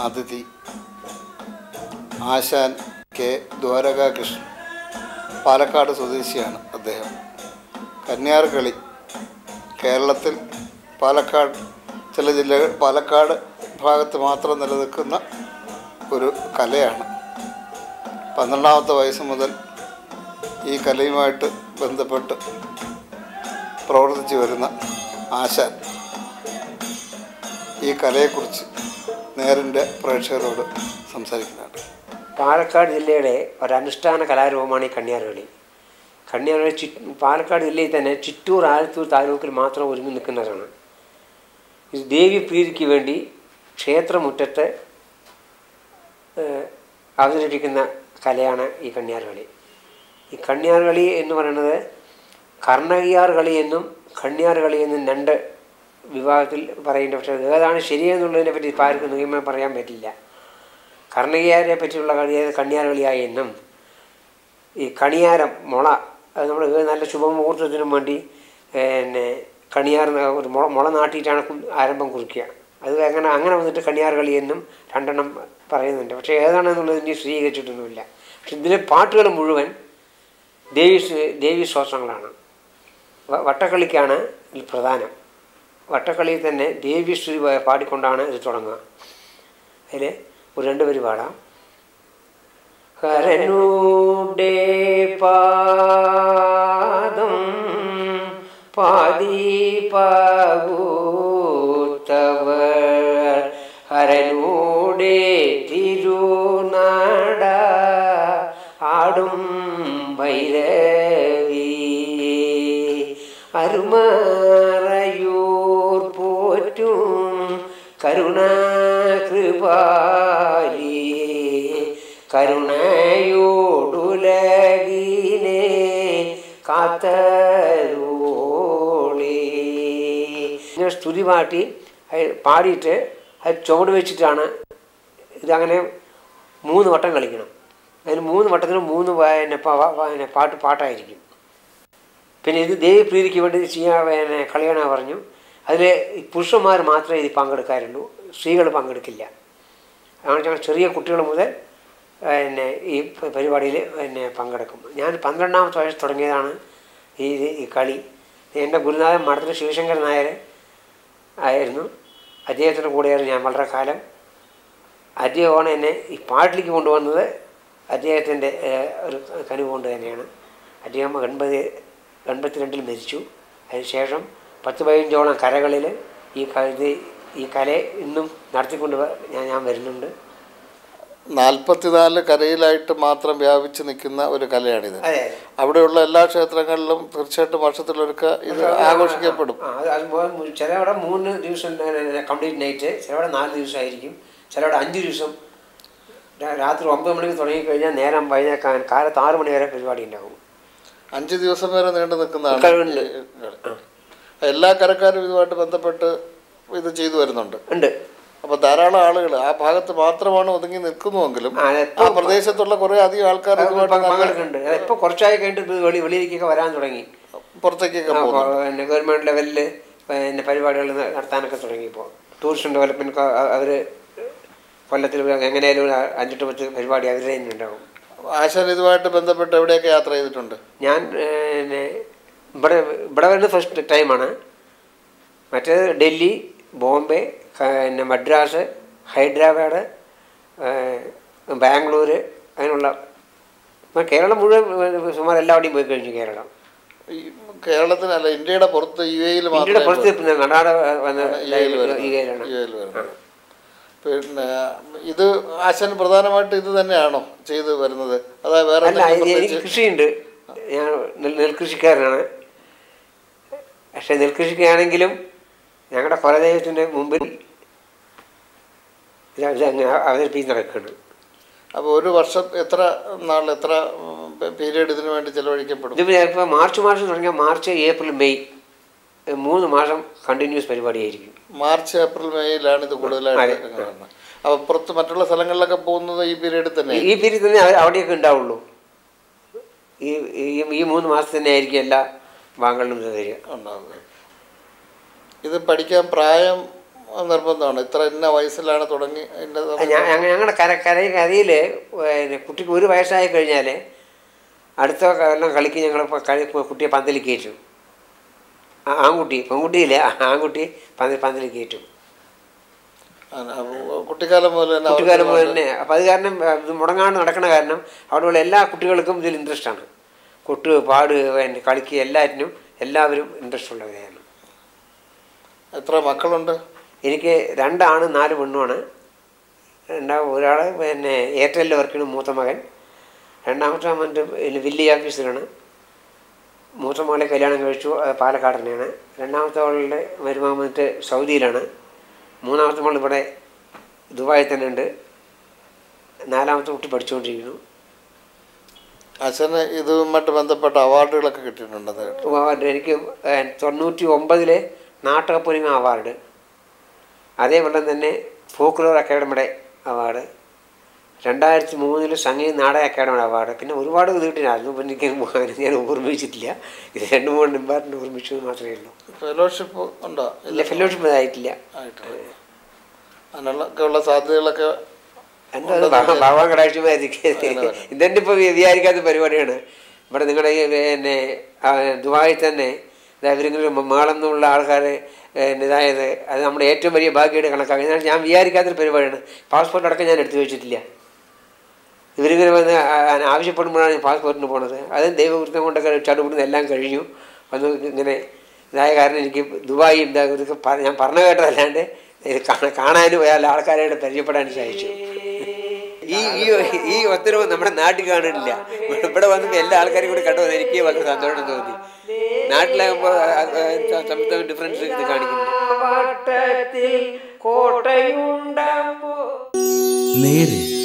അതിഥി ആശാൻ കെ ദ്വാരകാകൃഷ്ണൻ പാലക്കാട് സ്വദേശിയാണ് അദ്ദേഹം കന്യാർകളി കേരളത്തിൽ പാലക്കാട് ചില ജില്ലകൾ പാലക്കാട് ഭാഗത്ത് മാത്രം നിലനിൽക്കുന്ന ഒരു കലയാണ് പന്ത്രണ്ടാമത്തെ വയസ്സ് മുതൽ ഈ കലയുമായിട്ട് ബന്ധപ്പെട്ട് പ്രവർത്തിച്ചു വരുന്ന ആശാൻ ഈ കലയെക്കുറിച്ച് നേരിൻ്റെ പ്രേക്ഷകരോട് സംസാരിക്കുന്നതാണ് പാലക്കാട് ജില്ലയുടെ ഒരനുഷ്ഠാന കലാരൂപമാണ് ഈ കണ്യാർകളി കണ്യാർകളി ചി പാലക്കാട് ജില്ലയിൽ തന്നെ ചിറ്റൂർ ആലത്തൂർ താലൂക്കിൽ മാത്രം ഒരുങ്ങി നിൽക്കുന്നതാണ് ഇത് ദേവി പ്രീതിക്ക് വേണ്ടി ക്ഷേത്രമുറ്റത്ത് ഏഹ്, അവതരിപ്പിക്കുന്ന കലയാണ് ഈ കണ്യാർകളി ഈ കണ്യാർകളി എന്ന് പറയുന്നത് കർണകിയാർ കളി എന്നും കണ്യാർ കളി എന്നും രണ്ട് വിഭാഗത്തിൽ പറയുന്നുണ്ട് പക്ഷേ ഏതാണ് ശരിയെന്നുള്ളതിനെ പറ്റി ഇപ്പം ആർക്കും നിയമം പറയാൻ പറ്റില്ല കർണകിയാരെ പറ്റിയുള്ള കളി കണ്യാർ കളിയായി എന്നും ഈ കണിയാരം മുള അത് നമ്മൾ നല്ല ശുഭമുഹൂർത്തത്തിനും വേണ്ടി പിന്നെ കണിയാർ ന- ഒരു മുള മുള നാട്ടിയിട്ടാണ് കു- ആരംഭം കുറിക്കുക അത് അങ്ങനെ അങ്ങനെ വന്നിട്ട് കണിയാർ കളി എന്നും രണ്ടെണ്ണം പറയുന്നുണ്ട് പക്ഷേ ഏതാണെന്നുള്ളത് ഇനി സ്ഥിരീകരിച്ചിട്ടൊന്നുമില്ല പക്ഷെ ഇതിലെ പാട്ടുകൾ മുഴുവൻ ദേവി സ്- ദേവി സ്തോത്രങ്ങളാണ് വ- വട്ടക്കളിക്കാണ് ഇതിൽ പ്രധാനം വട്ടക്കളിയിൽ തന്നെ ദേവി ശ്രീ പാടിക്കൊണ്ടാണ് ഇത് തുടങ്ങുക അതിൽ ഒരു രണ്ട് പേര് പാടാം ഹരനൂടെ പാദം പാതിപൂത്തവർ ഹരനൂടെ തിരുനാട ആടും ഭൈരവി അരുമറയൂർ പോറ്റും കരുണാകൃപാലി കരുണയോടുലകിനെ കാത്തരോളി ഇങ്ങനെ സ്തുതി പാട്ടി അത് പാടിയിട്ട് അത് ചുവട് വെച്ചിട്ടാണ് ഇതങ്ങനെ മൂന്ന് വട്ടം കളിക്കണം അതിന് മൂന്ന് വട്ടത്തിന് മൂന്ന് പ- പിന്നെ പ- പ- പിന്നെ പാട്ട് പാട്ടായിരിക്കും പിന്നെ ഇത് ദേവി പ്രീതിക്ക് വേണ്ടി ചെയ്യാൻ പിന്നെ കളിയാണ് പറഞ്ഞു അതിൽ പുരുഷന്മാർ മാത്രമേ ഇതിൽ പങ്കെടുക്കാറുള്ളൂ സ്ത്രീകൾ പങ്കെടുക്കില്ല അതാണ് ഞങ്ങൾ ചെറിയ കുട്ടികൾ മുതൽ പിന്നെ ഈ പ- പരിപാടിയിൽ പിന്നെ പങ്കെടുക്കും ഞാൻ പന്ത്രണ്ടാമത്തെ വയസ്സ് തുടങ്ങിയതാണ് ഈ ഇത് ഈ കളി എൻ്റെ ഗുരുനാഥൻ മഠത്തിൽ ശിവശങ്കരൻ നായർ ആയിരുന്നു അദ്ദേഹത്തിൻ്റെ കൂടെയായിരുന്നു ഞാൻ വളരെ കാലം അദ്ദേഹമാണ് എന്നെ ഈ പാട്ടിലേക്ക് കൊണ്ടുവന്നത് അദ്ദേഹത്തിൻ്റെ ഏഹ്, ഒരു കനിവ് കൊണ്ട് തന്നെയാണ് അദ്ദേഹം എൺപത് എൺപത്തിരണ്ടിൽ മരിച്ചു അതിനുശേഷം പത്ത് പതിനഞ്ചോളം കരകളിൽ ഈ ക ഇത് ഈ കലയെ ഇന്നും നടത്തിക്കൊണ്ട് വ- ഞാൻ ഞാൻ വരുന്നുണ്ട് നാൽപ്പത്തിനാല് കരയിലായിട്ട് മാത്രം വ്യാപിച്ച് നിൽക്കുന്ന ഒരു കലയാണിത് അതെ അവിടെയുള്ള എല്ലാ ക്ഷേത്രങ്ങളിലും തീർച്ചയായിട്ടും വർഷത്തിലൊരുക്ക ഇത് ആഘോഷിക്കപ്പെടും ആ, അത് അത് മൂ- ചിലവിടെ മൂന്ന് ദിവസം കംപ്ലീറ്റ് നൈറ്റ് ചിലവിടെ നാല് ദിവസമായിരിക്കും ചിലവിടെ അഞ്ച് ദിവസം രാ- രാത്രി ഒമ്പത് മണിക്ക് തുടങ്ങിക്കഴിഞ്ഞാൽ നേരം വൈകുന്നേരം കാലത്ത് ആറ് മണി വരെ പരിപാടി ഉണ്ടാകും അഞ്ച് ദിവസം വരെ നീണ്ടു നിൽക്കുന്നതാണ് കഴിവുണ്ട്. ഈ കളി. എല്ലാ കരക്കാരും ഇതുമായിട്ട് ബന്ധപ്പെട്ട് ഇത് ചെയ്തു വരുന്നുണ്ട് ഉണ്ട് അപ്പൊ ധാരാളം ആളുകൾ ആ ഭാഗത്ത് മാത്രമാണ് ഒതുങ്ങി നിൽക്കുന്നുവെങ്കിലും ആ, ആ എപ്പോ- പ്രദേശത്തുള്ള കുറെ അധികം ആൾക്കാർ ഇതുമായിട്ട് നല്ല പങ്കെടുക്കുന്നുണ്ട് ഇപ്പോൾ കുറച്ചായി കഴിഞ്ഞിട്ട് ഇത് വെളി വെളിയിലേക്കൊക്കെ വരാൻ തുടങ്ങി പുറത്തേക്കൊക്കെ ആ, പോകുന്നു അപ്പോൾ പിന്നെ ഗവൺമെൻറ് ലെവലിൽ പിന്നെ പരിപാടികൾ ന- നടത്താനൊക്കെ തുടങ്ങിയപ്പോൾ ടൂറിസം ഡെവലപ്മെൻറ്റ് അവർ കൊല്ലത്തിൽ എങ്ങനെയായാലും ഒരു അഞ്ചെട്ട് പത്ത് പരിപാടി അവരുടെ തന്നെ ഉണ്ടാവും ആശാൻ ഇതുമായിട്ട് ബന്ധപ്പെട്ട് എവിടെയൊക്കെ യാത്ര ചെയ്തിട്ടുണ്ട് ഞാൻ പിന്നെ ഇവിടെ ഇവിടെ വരുന്നത് ഫസ്റ്റ് ടൈമാണ് മറ്റേത് ഡൽഹി ബോംബെ ക- പിന്നെ മദ്രാസ് ഹൈദരാബാദ് ഏഹ്, ബാംഗ്ലൂർ അങ്ങനെയുള്ള ഇപ്പം കേരളം മുഴുവൻ ഏഹ്, സുമാർ എല്ലാവിടെയും പോയി കഴിഞ്ഞു കേരളം ഈ കേരളത്തിനല്ല ഇന്ത്യയുടെ പുറത്ത് യു എയിൽ ഇന്ത്യയുടെ പുറത്ത് മാത്രമേ പിന്നെ കർണാടക വന്ന യു എയിൽ വരുന്നത്. യു എയിലാണ് യു എയിൽ വരുന്നത്. പിന്നെ ഇത് ആശാൻ പ്രധാനമായിട്ട് ഇത് തന്നെയാണോ ചെയ്ത് വരുന്നത് അതായത് വേറെ അല്ല എന്തെങ്കിലും ഇത് എനിക്ക് പ്രത്യേകിച്ച് കൃഷിയുണ്ട് ഞാൻ നെൽ നെൽകൃഷിക്കാരനാണ് പക്ഷെ നെൽകൃഷിക്കാണെങ്കിലും ഞങ്ങളുടെ കുലദൈവത്തിൻ്റെ മുമ്പിൽ ഇത് ഇത് അങ്ങനെ അവതരിപ്പിച്ച് നടക്കുകയാണ് അപ്പോൾ ഒരു വർഷം എത്ര നാൾ എത്ര പീരീഡ് ഇതിനു വേണ്ടി ചെലവഴിക്കപ്പെടും ഇതിപ്പോൾ ഇപ്പോൾ മാർച്ച് മാസം തുടങ്ങിയാൽ മാർച്ച് ഏപ്രിൽ മെയ് ഇത് മൂന്ന് മാസം കണ്ടിന്യൂസ് പരിപാടിയായിരിക്കും മാർച്ച് ഏപ്രിൽ മെയ്യിലാണ് ഇത് കൂടുതലായിട്ട് അതെ. കാണുന്നത് അപ്പോൾ പുറത്ത് മറ്റുള്ള സ്ഥലങ്ങളിലൊക്കെ പോകുന്നത് ഈ പീരീഡിൽ തന്നെ ഈ പീരീഡ് തന്നെ അവ- അവിടെയൊക്കെ ഉണ്ടാവുള്ളൂ ഈ ഈ- ഈ മൂന്ന് മാസം തന്നെ ആയിരിക്കും എല്ലാ ഭാഗങ്ങളിലും ഇത് വരിക ഉണ്ടാവുക ഇത് പഠിക്കാൻ പ്രായം നിർബന്ധമാണ് ഇത്ര ഇന്ന വയസ്സിലാണ് തുടങ്ങി ഇന്ന ഞാൻ ഞങ്ങളുടെ കര കര കരയിൽ കുട്ടിക്ക് ഒരു വയസ്സായി കഴിഞ്ഞാൽ അടുത്ത കൊല്ലം കളിക്ക് ഞങ്ങൾ ഇപ്പൊ കളി ഇപ്പൊ കുട്ടിയെ പന്തൽ കയറ്റും ആ- ആൺകുട്ടി പെൺകുട്ടിയില്ല ആൺകുട്ടി പന്തൽ പന്തൽ കയറ്റും ആണ്. അപ്പൊ കുട്ടിക്കാലം മുതൽ തന്നെ അവർക്ക് കുട്ടിക്കാലം മുതൽ തന്നെ അപ്പം അത് കാരണം ആ, ഇത് മുടങ്ങാണ്ട് നടക്കണ കാരണം അവിടെയുള്ള എല്ലാ കുട്ടികൾക്കും ഇതിൽ ഇൻട്രസ്റ്റ് ആണ് കൊട്ട് പാട് പിന്നെ കളിക്ക് എല്ലാറ്റിനും എല്ലാവരും ഇൻട്രസ്റ്റ് ഉള്ളവരെയാണ് എത്ര മക്കളുണ്ട് എനിക്ക് രണ്ടാണ് നാല് പെണ്ണുമാണ് രണ്ടാ ഒരാൾ പിന്നെ എയർടെലിൽ വർക്ക് ചെയ്യുന്ന മൂത്ത മകൻ രണ്ടാമത്തെ മകൻ്റെ വില്ലേജ് ഓഫീസിലാണ് മൂത്ത മകളെ കല്യാണം കഴിച്ചു അത് പാലക്കാട് തന്നെയാണ് രണ്ടാമത്തെ മകളുടെ മരുമകൻ വന്നിട്ട് സൗദിയിലാണ് മൂന്നാമത്തെ മകൾ ഇവിടെ ദുബായിൽ തന്നെ ഉണ്ട് നാലാമത്തെ കുട്ടി പഠിച്ചുകൊണ്ടിരിക്കുന്നു അച്ഛന് ഇതുമായിട്ട് ബന്ധപ്പെട്ട അവാർഡുകളൊക്കെ കിട്ടിയിട്ടുണ്ടെന്ന് കേട്ടു. അവാർഡ് എനിക്ക് ഏഹ്, തൊണ്ണൂറ്റി ഒമ്പതിലെ നാടകപ്പൊലിമ അവാർഡ് അതേപോലെ തന്നെ ഫോക്ലോർ അക്കാഡമിയുടെ അവാർഡ് രണ്ടായിരത്തി മൂന്നിൽ സംഗീത നാടക അക്കാഡമിയുടെ അവാർഡ് പിന്നെ ഒരുപാട് ഇത് കിട്ടിയില്ല അതൊന്നും പിന്നെ എനിക്ക് ഞാൻ ഓർമ്മിച്ചിട്ടില്ല ഇത് രണ്ട് മൂന്ന് ഇമ്പാർട്ടൻ്റ് ഓർമ്മിച്ചത് മാത്രമേ ഉള്ളൂ ഫെലോഷിപ്പ് ഉണ്ടോ ഇല്ല ഫെലോഷിപ്പ് ആയിട്ടില്ല ആയിട്ടില്ല അതിനുള്ള ഒക്കെ ഉള്ള സാധ്യതകളൊക്കെ എൻ്റെ അത് ഭഗവാൻ കടാക്ഷിമായിരിക്കും ഇതെന്നെ ഇപ്പോൾ വിചാരിക്കാത്ത പരിപാടിയാണ് ഇവിടെ നിങ്ങളുടെ ഈ പിന്നെ ആ, ദുബായിൽ തന്നെ ഇവരിങ്ങനെ മേളെന്നുള്ള ആൾക്കാർ ഇതായത് അത് നമ്മുടെ ഏറ്റവും വലിയ ഭാഗ്യമായിട്ട് കണക്കാക്കുക എന്നാൽ ഞാൻ വിചാരിക്കാത്തൊരു പരിപാടിയാണ് പാസ്പോർട്ട് അടക്കം ഞാൻ എടുത്തു വെച്ചിട്ടില്ല ഇവരിങ്ങനെ വന്ന് ആ- ആ- ആവശ്യപ്പെടുമ്പോഴാണ് ഞാൻ പാസ്പോർട്ടിന് പോണത് അത് ദൈവകൃത്യം കൊണ്ടൊക്കെ ചടുപിടുന്ന് എല്ലാം കഴിഞ്ഞു വന്ന് ഇങ്ങനെ ഇതായ കാരണം എനിക്ക് ദുബായി എന്താ ഇതൊക്കെ പ- ഞാൻ പറഞ്ഞു കേട്ടതല്ലാണ്ട് ഇത് കാണാ- കാണാനും അയാൾ ആൾക്കാരായിട്ട് പരിചയപ്പെടാനും സാധിച്ചു ഈ ഈ ഈ ഒത്തരവ് നമ്മുടെ നാട്ടിൽ കാണില്ല ഇവിടെ വന്നപ്പോൾ എല്ലാ ആൾക്കാരും കൂടി കണ്ടു എനിക്ക് വളരെ സന്തോഷം തോന്നി നാട്ടിലാകുമ്പോൾ തമ്മിൽ ഡിഫറൻസ് ഇത് കാണിക്കുന്നുണ്ട് നേര്